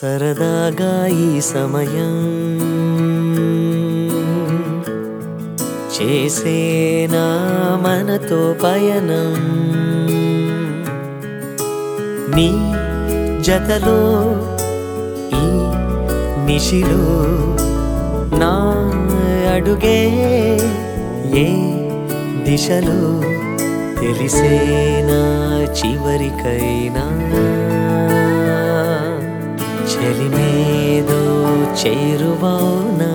సరదాగా ఈ సమయం చేసేనా మనతో పయనం నీ జతలో ఈ నిశిలో నా అడుగే ఏ దిశలో తెలిసేనా చివరికైనా చెలిమేదో చేరువౌనా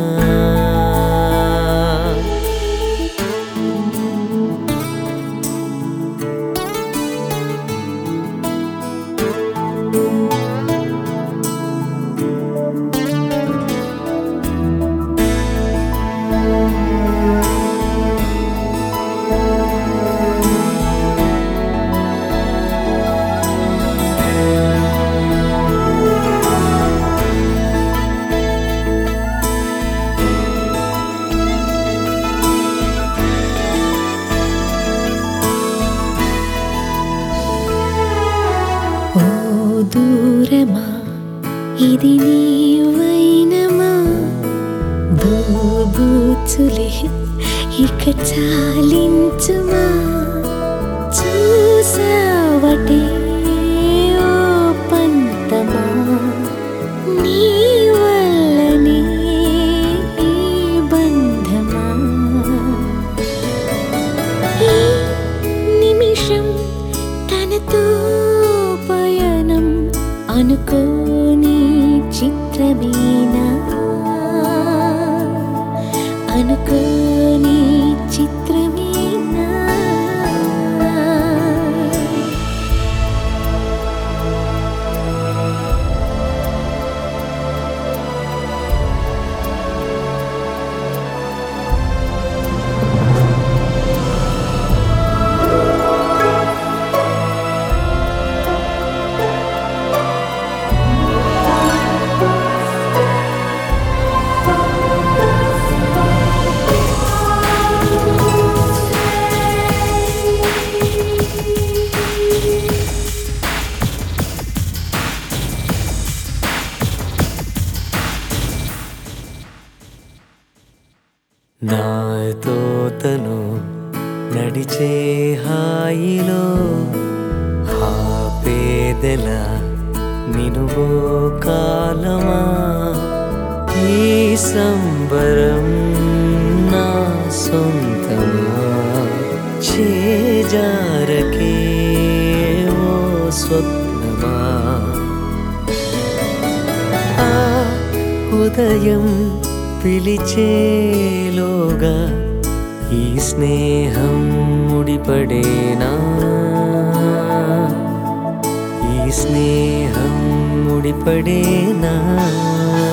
ఓ దూరమా ఇది నీ వైనమా బూబూచులే ఇక చాలించుమా చూసావటే ఓ పంతమా నీ వల్లనే ఈ బంధమా ఈ నిమిషం తనతో పయనం అనుకోని చిత్రమేనా అనుకోని చిత్రమేనా నాతో తను నడిచే హాయిలో హాపేదెల నినువో కాలమా ఈ సంబరం నా సొంతమా చేజారకే ఓ స్వప్నమా ఆ ఉదయం పిలిచేలోగా ఈ స్నేహం ముడిపడేనా ఈ స్నేహం ముడిపడేనా